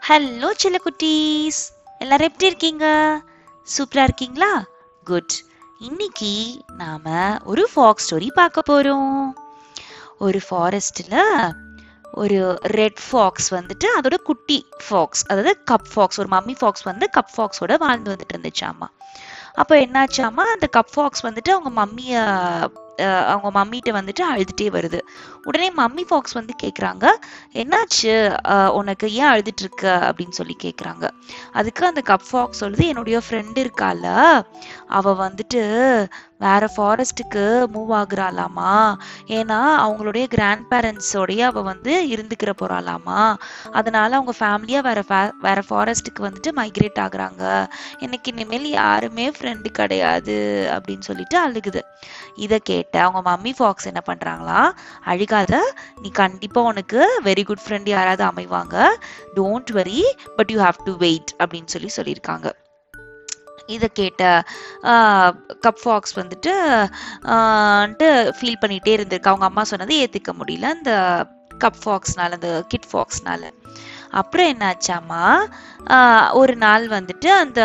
hello குட்டீஸ் எல்லாரும் எப்படி இருக்கீங்க சூப்பரா இருக்கீங்களா குட் இன்னைக்கு நாம ஒரு ஃபாக் ஸ்டோரி பார்க்க போறோம் ஒரு ஃபாரஸ்ட்ல ஒரு ரெட் ஃபாக்ஸ் வந்துட்டு அதோட குட்டி ஃபாக்ஸ் அதாவது கப் ஃபாக்ஸ் ஒரு மம்மி ஃபாக்ஸ் வந்து கப் ஃபாக்ஸோட வாழ்ந்து வந்துட்டு இருந்துச்சாமா அப்போ என்னாச்சாமா அந்த கப் ஃபாக்ஸ் வந்துட்டு அவங்க மம்மிய அஹ் அவங்க மம்மிட்ட வந்துட்டு அழுதுட்டே வருது உடனே மம்மி ஃபாக்ஸ் வந்து கேக்குறாங்க என்னாச்சு அஹ் உனக்கு ஏன் அழுதுட்டு இருக்க அப்படின்னு சொல்லி கேக்குறாங்க அதுக்கு அந்த கப் ஃபாக்ஸ் சொல்லுது என்னுடைய ஃப்ரெண்ட் இருக்கால அவ வந்துட்டு வேற ஃபாரஸ்ட்டுக்கு மூவ் ஆகுறாளாமா ஏன்னா அவங்களுடைய கிராண்ட் பேரண்ட்ஸோடைய அவ வந்து இருந்துக்கிற போறாளாமா அதனால அவங்க ஃபேமிலியா வேற fa- வேற ஃபாரஸ்ட்டுக்கு வந்துட்டு மைக்ரேட் ஆகுறாங்க எனக்கு இனிமேல் யாருமே ஃப்ரெண்டு கிடையாது அப்படின்னு சொல்லிட்டு அழுகுது இதை கேட்ட அவங்க மம்மி ஃபாக்ஸ் என்ன பண்றாங்களா அழுகாத நீ கண்டிப்பா உனக்கு வெரி குட் ஃப்ரெண்ட் யாராவது அமைவாங்க don't worry but you have to wait அப்படின்னு சொல்லி சொல்லியிருக்காங்க இதை கேட்ட கப் ஃபாக்ஸ் வந்துட்டு ஃபீல் பண்ணிட்டே இருந்திருக்கு அவங்க அம்மா சொன்னதை ஏத்துக்க முடியல அந்த கப் ஃபாக்ஸ்னால அந்த கிட் ஃபாக்ஸ்னால அப்புறம் என்னாச்சாமா ஆஹ் ஒரு நாள் வந்துட்டு அந்த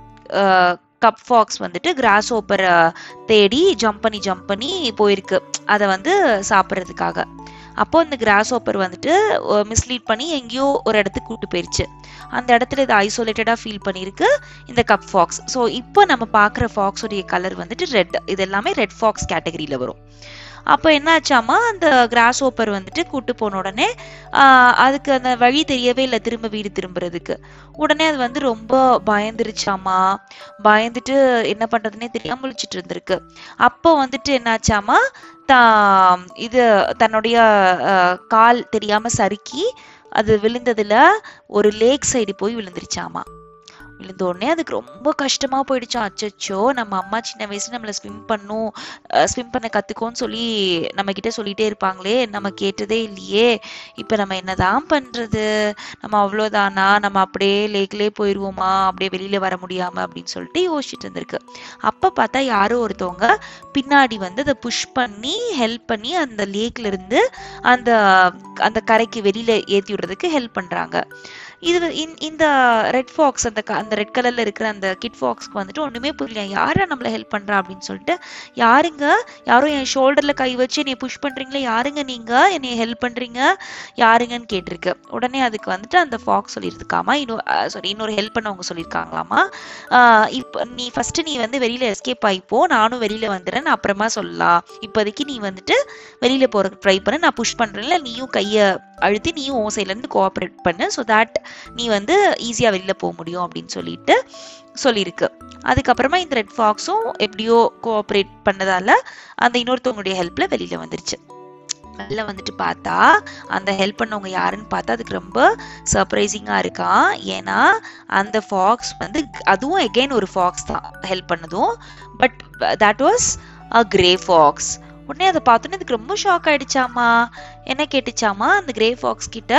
கப் ஃபாக்ஸ் வந்துட்டு கிராஸ் ஓப்பரை தேடி ஜம்ப் பண்ணி ஜம்ப் பண்ணி போயிருக்கு அதை வந்து சாப்பிட்றதுக்காக அப்போ இந்த கிராஸ் ஓப்பர் வந்துட்டு மிஸ்லீட் பண்ணி எங்கேயோ ஒரு இடத்துக்கு கூட்டு போயிருச்சு அந்த இடத்துல இது ஐசோலேட்டடாக ஃபீல் பண்ணியிருக்கு இந்த கப் ஃபாக்ஸ் ஸோ இப்போ நம்ம பார்க்குற ஃபாக்ஸோடைய கலர் வந்துட்டு ரெட் இது எல்லாமே ரெட் ஃபாக்ஸ் கேட்டகரியில் வரும் அப்போ என்னாச்சாமா அந்த கிராஸ் ஓப்பர் வந்துட்டு கூட்டு போன உடனே ஆஹ் அதுக்கு அந்த வழி தெரியவே இல்லை திரும்ப வீடு திரும்புறதுக்கு உடனே அது வந்து ரொம்ப பயந்துருச்சாமா பயந்துட்டு என்ன பண்றதுனே தெரியாம முழிச்சிட்டு இருந்திருக்கு அப்போ வந்துட்டு என்னாச்சாமா தா இது தன்னுடைய அஹ், கால் தெரியாம சறுக்கி அது விழுந்ததுல ஒரு லேக் சைடு போய் விழுந்துருச்சாமா விழுந்த உடனே அதுக்கு ரொம்ப கஷ்டமா போயிடுச்சாம் அச்சச்சோ நம்ம அம்மா சின்ன வயசுல நம்மள ஸ்விம் பண்ணும் ஸ்விம் பண்ண கத்துக்கோன்னு சொல்லி நம்ம கிட்ட சொல்லிட்டே இருப்பாங்களே நம்ம கேட்டதே இல்லையே இப்ப நம்ம என்னதான் பண்றது நம்ம அவ்வளோதானா நம்ம அப்படியே லேக்லயே போயிருவோமா அப்படியே வெளியில வர முடியாம அப்படின்னு சொல்லிட்டு யோசிச்சுட்டு இருந்திருக்கு அப்ப பார்த்தா யாரோ ஒருத்தவங்க பின்னாடி வந்து அதை புஷ் பண்ணி ஹெல்ப் பண்ணி அந்த லேக்ல இருந்து அந்த அந்த கரைக்கு வெளியில ஏத்தி விடுறதுக்கு ஹெல்ப் பண்றாங்க இது வ- இந்த- இந்த ரெட் ஃபாக்ஸ் அந்த க- அந்த ரெட் கலர்ல இருக்கிற அந்த கிட் ஃபாக்ஸ்க்கு வந்துட்டு ஒண்ணுமே புரியல யாரா நம்மள ஹெல்ப் பண்றா அப்படின்னு சொல்லிட்டு யாருங்க யாரோ என் ஷோல்டர்ல கை வச்சு என்னை புஷ் பண்றீங்களா யாருங்க நீங்க என்னை ஹெல்ப் பண்றீங்க யாருங்கன்னு கேட்டிருக்கு உடனே அதுக்கு வந்துட்டு அந்த ஃபாக்ஸ் சொல்லியிருக்காமா இன்னொரு சாரி இன்னொரு ஹெல்ப் பண்ணவங்க சொல்லியிருக்காங்களாமா ஆஹ் இப்போ நீ ஃபர்ஸ்ட் நீ வந்து வெளியில எஸ்கேப் ஆயிப்போ நானும் வெளியில வந்துடுறேன் நான் அப்புறமா சொல்லலாம் இப்போதைக்கு நீ வந்துட்டு வெளியில போற ட்ரை பண்ணு நான் புஷ் பண்றேன்ல நீயும் கைய அழுத்தி நீயும் உன் சைட்ல இருந்து கோஆப்ரேட் பண்ணு ஸோ தட் நீ வந்து ஈஸியா வெளியில போக முடியும் அப்படின்னு சொல்லிட்டு சொல்லியிருக்கு அதுக்கப்புறமா இந்த ரெட் ஃபாக்ஸும் எப்படியோ கோஆப்ரேட் பண்ணதால அந்த இன்னொருத்தவங்களுடைய ஹெல்ப்ல வெளியில வந்துருச்சு வெளில வந்துட்டு பார்த்தா அந்த ஹெல்ப் பண்ணவங்க யாருன்னு பார்த்தா அதுக்கு ரொம்ப சர்ப்ரைசிங்கா இருக்கான் ஏன்னா அந்த ஃபாக்ஸ் வந்து அதுவும் எகைன் ஒரு ஃபாக்ஸ் தான் ஹெல்ப் பண்ணதும் but that was a grey fox உடனே அதை பார்த்தோன்னே அதுக்கு ரொம்ப ஷாக் ஆயிடுச்சாமா என்ன கேட்டுச்சாமா அந்த கிரே ஃபாக்ஸ் கிட்ட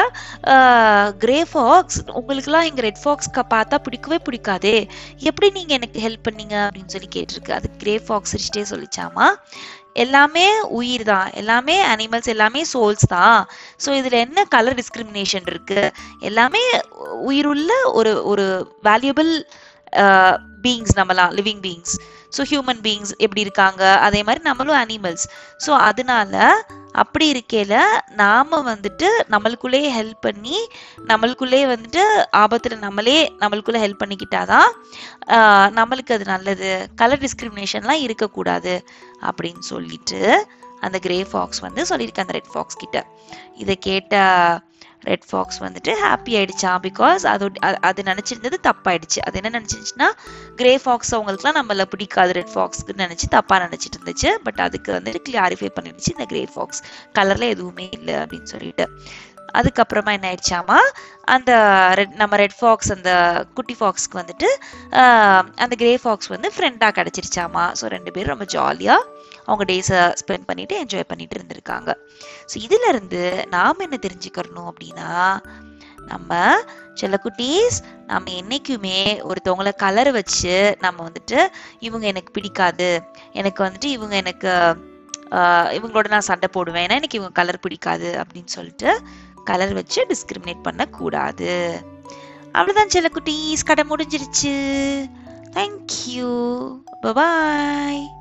கிரே ஃபாக்ஸ் உங்களுக்குலாம் எங்க ரெட் ஃபாக்ஸ்க்கு பார்த்தா பிடிக்கவே பிடிக்காதே எப்படி நீங்க எனக்கு ஹெல்ப் பண்ணீங்க அப்படின்னு சொல்லி கேட்டிருக்கு அது கிரே ஃபாக்ஸ் சிரிச்சிட்டே சொல்லிச்சாமா எல்லாமே உயிர் தான் எல்லாமே அனிமல்ஸ் எல்லாமே சோல்ஸ் தான் ஸோ இதுல என்ன கலர் டிஸ்கிரிமினேஷன் இருக்கு எல்லாமே உயிருள்ள ஒரு ஒரு வேல்யூபிள் பீயிங்ஸ் நம்மலாம் living beings so human beings எப்படி இருக்காங்க அதே மாதிரி நம்மளும் அனிமல்ஸ் ஸோ அதனால அப்படி இருக்கையில நாம வந்துட்டு நம்மளுக்குள்ளேயே ஹெல்ப் பண்ணி நம்மளுக்குள்ளேயே வந்துட்டு ஆபத்துல நம்மளே நம்மளுக்குள்ள ஹெல்ப் பண்ணிக்கிட்டாதான் ஆஹ் நம்மளுக்கு அது நல்லது கலர் டிஸ்கிரிமினேஷன்லாம் இருக்கக்கூடாது அப்படின்னு சொல்லிட்டு அந்த கிரே ஃபாக்ஸ் வந்து சொல்லியிருக்கு அந்த ரெட் ஃபாக்ஸ் கிட்ட இதை கேட்ட ரெட் ஃபாக்ஸ் வந்துட்டு ஹாப்பி ஆயிடுச்சான் பிகாஸ் அதோட அ- அது நினைச்சிருந்தது தப்பாயிடுச்சு அது என்ன நினைச்சிருந்துச்சுன்னா கிரே ஃபாக்ஸ் அவங்களுக்குலாம் நம்மள பிடிக்காது ரெட் ஃபாக்ஸ்க்கு நினைச்சு தப்பா நினைச்சிட்டு இருந்துச்சு பட் அதுக்கு வந்துட்டு கிளாரிஃபை பண்ணிடுச்சு இந்த கிரே ஃபாக்ஸ் கலர்ல எதுவுமே இல்லை அப்படின்னு சொல்லிட்டு அதுக்கப்புறமா என்ன ஆயிடுச்சாமா அந்த ரெட் நம்ம ரெட் ஃபாக்ஸ் அந்த குட்டி ஃபாக்ஸ்க்கு வந்துட்டு ஆஹ், அந்த கிரே ஃபாக்ஸ் வந்து ஃப்ரெண்டாக கிடச்சிருச்சாமா ஸோ ரெண்டு பேரும் ரொம்ப ஜாலியாக அவங்க டேஸை ஸ்பெண்ட் பண்ணிட்டு என்ஜாய் பண்ணிட்டு இருந்திருக்காங்க ஸோ இதுல இருந்து நாம் என்ன தெரிஞ்சுக்கணும் அப்படின்னா நம்ம செல்லக்குட்டீஸ் நம்ம என்னைக்குமே ஒருத்தவங்கள கலர் வச்சு நம்ம வந்துட்டு இவங்க எனக்கு பிடிக்காது எனக்கு வந்துட்டு இவங்க எனக்கு ஆஹ், இவங்களோட நான் சண்டை போடுவேன் ஏன்னா எனக்கு இவங்க கலர் பிடிக்காது அப்படின்னு சொல்லிட்டு கலர் வச்சு டிஸ்கிரிமினேட் பண்ணக்கூடாது அவ்வளோதான் செல்லக்குட்டீஸ் கடை முடிஞ்சிருச்சு தேங்க்யூ பபாய்